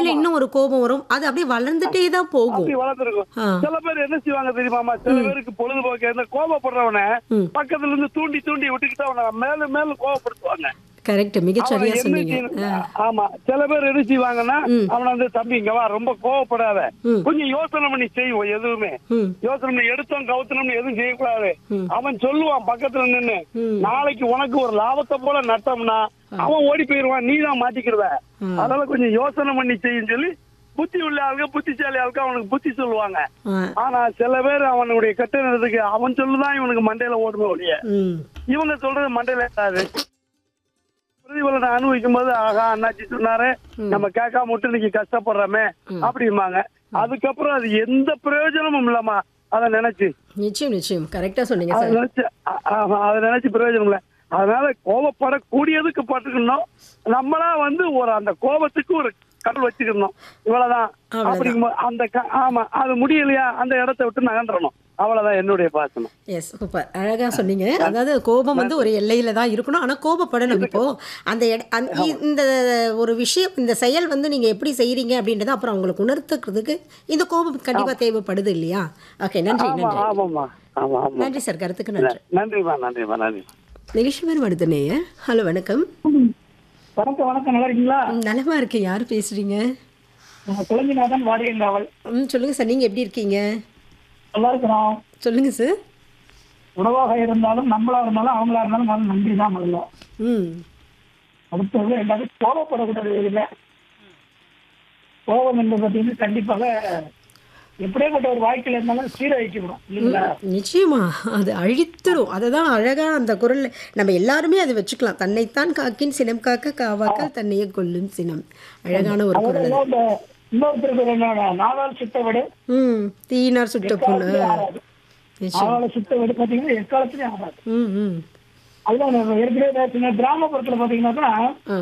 மேல இன்னும் ஒரு கோபம் வரும் அது அப்படியே வளர்ந்துட்டே தான் போகும் அப்படி வளர்ந்துருக்கும் ஆ. சில பேர் என்ன செய்வாங்க தெரியுமாமா சில பேருக்கு பொழுதுபோக்கு இந்த கோபப்படுறவன ம். பக்கத்துல இருந்து தூண்டி தூண்டி விட்டுக்கிட்டு அவனை மேலும் மேலும் கோபப்படுத்துவாங்க கரெக்ட் மிகச்சரியா அவன் என்ன சொன்னீங்க செய்யணும்? ஆமா சில பேர் என்ன செய்வாங்கன்னா அவன வந்து தம்பி இங்க வா ரொம்ப கோவப்படாத ம். கொஞ்சம் யோசனை பண்ணி செய்வோம் எதுவுமே ம் யோசனை பண்ணி எடுத்தோம் கவுத்தணும்னு எதுவும் செய்யக்கூடாது ம். அவன் சொல்லுவான் பக்கத்துல நின்னு ம். நாளைக்கு உனக்கு ஒரு லாபத்தை போல நட்டம்னா அவன் ஓடி போயிருவான் நீ தான் மாட்டிக்கிடுவ ம். அதனால கொஞ்சம் யோசனை பண்ணி செய்யும் சொல்லி புத்தி உள்ள ஆளுங்க புத்திசாலி ஆளுக்கு அவனுக்கு புத்தி சொல்லுவாங்க ஆ. ஆனா சில பேர் அவனுடைய கட்டுறதுக்கு அவன் சொல்லுதான் இவனுக்கு மண்டையில ஓடுமே ஒழிய ம் இவங்க சொல்றது மண்டையில ஏறாது பிரதிபலனை அனுபவிக்கும் போது ஆகா அண்ணாச்சி சொன்னாரு நம்ம கேட்காம விட்டு இன்னைக்கு கஷ்டப்படுறோமே அப்படிம்பாங்க அதுக்கப்புறம் அது எந்த பிரயோஜனமும் இல்லம்மா அதை நினைச்சு நிச்சயம் நிச்சயம் கரெக்டா சொன்னீங்க அதை சார் நினைச்சு ஆ- ஆமா, அதை நினைச்சு பிரயோஜனம் இல்ல அதனால கோபப்படக்கூடியதுக்கு பட்டுக்கணும் நம்மளா வந்து ஒரு அந்த கோபத்துக்கு ஒரு கடல் வச்சுக்கணும் இவ்வளவுதான் அவ்வளவுதான். அப்படிங்கும்போது அந்த க- ஆமா அது முடியலையா அந்த இடத்த விட்டு நகன்றணும் அவ்வளவுதான் என்னுடைய பாசனம் எஸ் சூப்பர் அழகா சொன்னீங்க அதாவது கோபம் வந்து ஒரு எல்லையில தான் இருக்கணும் ஆனா கோபப்படணும் இப்போ அந்த இட- அந்த- இ- இந்த ஒரு விஷயம் இந்த செயல் வந்து நீங்க எப்படி செய்றீங்க அப்படின்றத அப்புறம் அவங்களுக்கு உணர்த்துக்கிறதுக்கு இந்த கோபம் கண்டிப்பா தேவைப்படுது இல்லையா ஓகே நன்றி ஆமா நன்றி ஆமாம்மா ஆமா ஆமா நன்றி சார் கருத்துக்கு நன்றி நன்றிம்மா நன்றிம்மா நன்றி நிகழ்ச்சி பேர் அடுத்தனேய ஹலோ வணக்கம் வணக்கம் வணக்கம் நல்லா இருக்கீங்களா ம், நலமா இருக்கேன் யார் பேசுறீங்க நான் குழந்தைநாதன் வாரியங்காவல் ம் சொல்லுங்க சார் நீங்க எப்படி இருக்கீங்க நல்லா இருக்கிறோம் சொல்லுங்க சார் உணவாக இருந்தாலும் நம்மளா இருந்தாலும் அவங்களா இருந்தாலும் முதல்ல நன்றி தான் முதல்ல ம் அடுத்தது ரெண்டாவது கோபப்படக்கூடாது எதுவுமே கோபம் என்பது பார்த்தீங்கன்னா கண்டிப்பாக எப்படியாப்பட்ட ஒரு வாழ்க்கையில இருந்தாலும் சீரழிக்கப்படும் இல்லைங்களா நிச்சயமா அது அழித்துரும் அதை தான் அழகா அந்த குரல் நம்ம எல்லாருமே அதை வச்சுக்கலாம் தன்னைத்தான் காக்கின் சினம் காக்க காவாக்கால் தன்னையே கொல்லும் சினம் அழகான ஒரு குரல் அது. இந்த இன்னொருத்தருக்கு ஒரு என்னோட நாவால் சுத்த விடு ம் தீயினார் சுட்ட பொண்ணு ஆகாது நிச்சயம் நாவால சுத்த விடு பார்த்தீங்கன்னா எக்காலத்துலயும் ஆகாது ம் ம் அதுதான் நான் ஏற்கனவே பேசின கிராமப்புறத்துல பார்த்தீங்கன்னா ஆ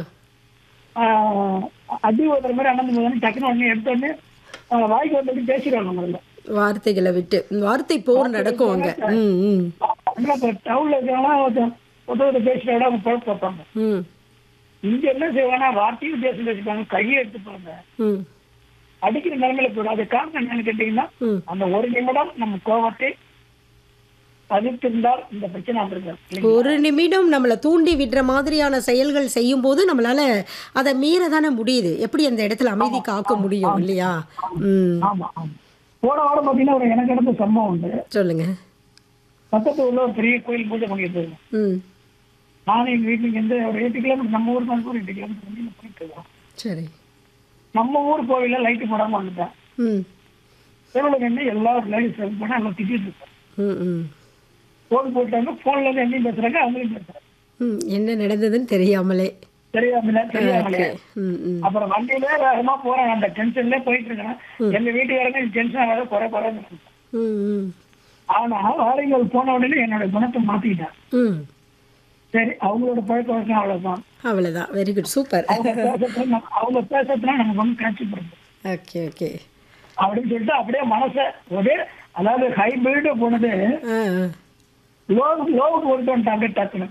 ஆஹ் அடி ஓதுற மாதிரி அண்ணன் போது டக்குனு உடனே எடுத்தோடனே ஆஹ் வாய்க்கு வந்து பேசிடுவாங்க முதல்ல வார்த்தைகளை விட்டு வார்த்தை போர் நடக்கும் அங்க ம் ம் அதனால இப்போ டவுன்ல இருக்கிறவங்களாம் ஒருத்தன் ஒருத்தர் பேசிட்ட விட அவங்க பழப்பு வைப்பாங்க ம் இங்க என்ன செய்வாங்கன்னா வார்த்தையும் பேசி பேசிப்பாங்க கையை எடுத்துப்பாங்க ம் அடிக்கிற நிலைமையில போயிடும் அது காரணம் என்னன்னு கேட்டீங்கன்னா ம் அந்த ஒரு நிமிடம் நம்ம கோபத்தை தவிர்த்திருந்தால் இந்த பிரச்சனை வந்திருக்காது ஒரு நிமிடம் நம்மளை தூண்டி விடுற மாதிரியான செயல்கள் செய்யும்போது நம்மளால அதை மீற தானே முடியுது எப்படி அந்த இடத்துல அமைதி காக்க முடியும் இல்லையா ம் ஆமா ஆமா போன வாரம் பாத்தீங்கன்னா ஒரு எனக்கு நடந்த சம்பவம் உண்டு சொல்லுங்க பக்கத்து உள்ள ஒரு பெரிய கோயில் பூஜை பண்ணிட்டு இருக்கோம் ம் நானும் எங்க வீட்டுக்கு எந்த ஒரு எட்டு கிலோமீட்டர் நம்ம ஊர் தான் ஒரு எட்டு கிலோமீட்டர் வந்து போயிட்டு இருக்கோம் சரி நம்ம ஊர் கோவில்ல லைட்டு போடாம வந்துட்டேன் ம் தேவலுக்கு என்ன எல்லா லேடிஸ் போனா எல்லாம் திட்டிட்டு இருக்கோம் ம் ம் போன் போட்டாங்க போன்ல இருந்து என்னையும் பேசுறாங்க அவங்களையும் பேசுறாங்க ம் என்ன நடந்ததுன்னு தெரியாமலே தெரியாமல தெரியாமலே ம் ம் அப்புறம் வண்டியில வேகமா போறேன் அந்த டென்ஷன்ல போயிட்டு இருக்கேன் எங்க வீட்டுக்காரங்க டென்ஷன் ஆகாத குறை குறை ம் ம் ஆனா வேலைகள் போன உடனே என்னோட குணத்தை மாத்திக்கிட்டேன் ம் சரி அவங்களோட பழக்க வழக்கம் அவ்வளவுதான் அவ்வளோதான் வெரி குட் சூப்பர் அவங்க பேசுறதுல நம்ம- அவங்க பேசுறதுல நமக்கு ஒன்றும் காட்சி படுது ஓகே ஓகே அப்படின்னு சொல்லிட்டு அப்படியே மனசை ஒரே அதாவது ஹைபிரிட் போனது ஆ லோ லோவுக்கு கொண்டு வந்துட்டாங்க டக்குன்னு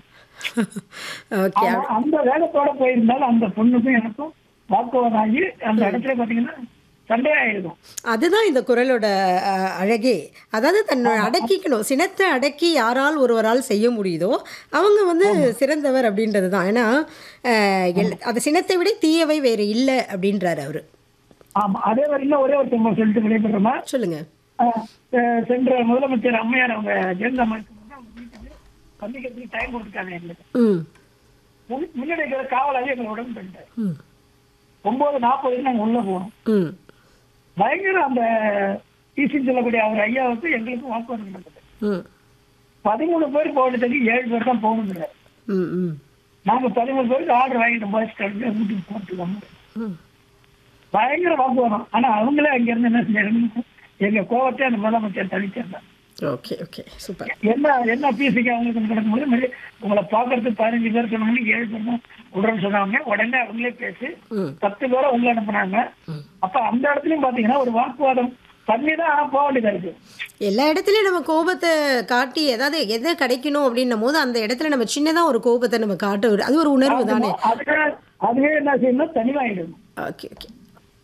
ஓகே ஆனா, அந்த வேகத்தோட போயிருந்தாலும் அந்த பொண்ணுக்கும் எனக்கும் வாக்குவாதம் ஆகி அந்த இடத்துல பாத்தீங்கன்னா சண்டையாயிருக்கும் அதுதான் இந்த குரலோட அஹ், அழகே அதாவது தன்னை அடக்கிக்கணும் சினத்தை அடக்கி யாரால் ஒருவரால் செய்ய முடியுதோ அவங்க வந்து சிறந்தவர் அப்படின்றது தான் ஏன்னா அஹ், எல்- அது சினத்தை விட தீயவை வேறு இல்லை அப்படின்றாரு அவரு ஆமா அதே வரைக்கும் ஒரே ஒரு சம்பவம் சொல்லிட்டு விடைபெறமா சொல்லுங்க சென்ற முதலமைச்சர் அம்மையார் அவங்க ஜெயலலிதா அம்மா இருக்கும்போது அவங்க வீட்டுக்கு சந்திக்கிறதுக்கு டைம் கொடுத்துட்டாங்க எங்களுக்கு ம் முன்- முன்னாடி இருக்கிற காவலாளி எங்களை உடம்பு பண்ணிட்டாரு ம் ஒன்பது நாற்பதுக்கு நாங்க உள்ள போனோம் ம் பயங்கர அந்த ஈசின்னு சொல்லக்கூடிய அவர் ஐயாவுக்கு எங்களுக்கும் வாக்குவாதம் நடக்குது ம் பதிமூணு பேர் போனதுக்கு ஏழு பேர் தான் போகணுங்கிறார் ம் ம் நாங்க பதிமூணு பேருக்கு ஆர்டர் வாங்கிட்டு பஸ் ஸ்டாண்ட் வீட்டுக்கு போட்டுருக்கோம் ம் பயங்கர வாக்குவாதம் ஆனா அவங்களே அங்க இருந்து என்ன செஞ்சாங்க எங்க கோவத்தை அந்த முதலமைச்சர் தனிச்சாங்க ஓகே ஓகே சூப்பர் என்ன என்ன பிசிக்கு அவங்களுக்கு நடக்கும்போது மாதிரி உங்களை பாக்குறதுக்கு பதினஞ்சு பேர் சொன்னாங்க ஏழு பேர் தான் உடனே சொன்னாங்க உடனே அவங்களே பேசி ம் பத்து பேரை உள்ள அனுப்புனாங்க அப்ப அந்த இடத்துலயும் பாத்தீங்கன்னா ஒரு வாக்குவாதம் பண்ணி தான் ஆனா போக வேண்டியதா இருக்கு எல்லா இடத்துலையும் நம்ம கோபத்தை காட்டி ஏதாவது எதை கிடைக்கணும் அப்படின்னும் போது அந்த இடத்துல நம்ம சின்னதாக ஒரு கோபத்தை நம்ம காட்ட அது ஒரு உணர்வு தானே அதுவே அதுவே என்ன செய்யணும் தனிவாயிடும் ஓகே ஓகே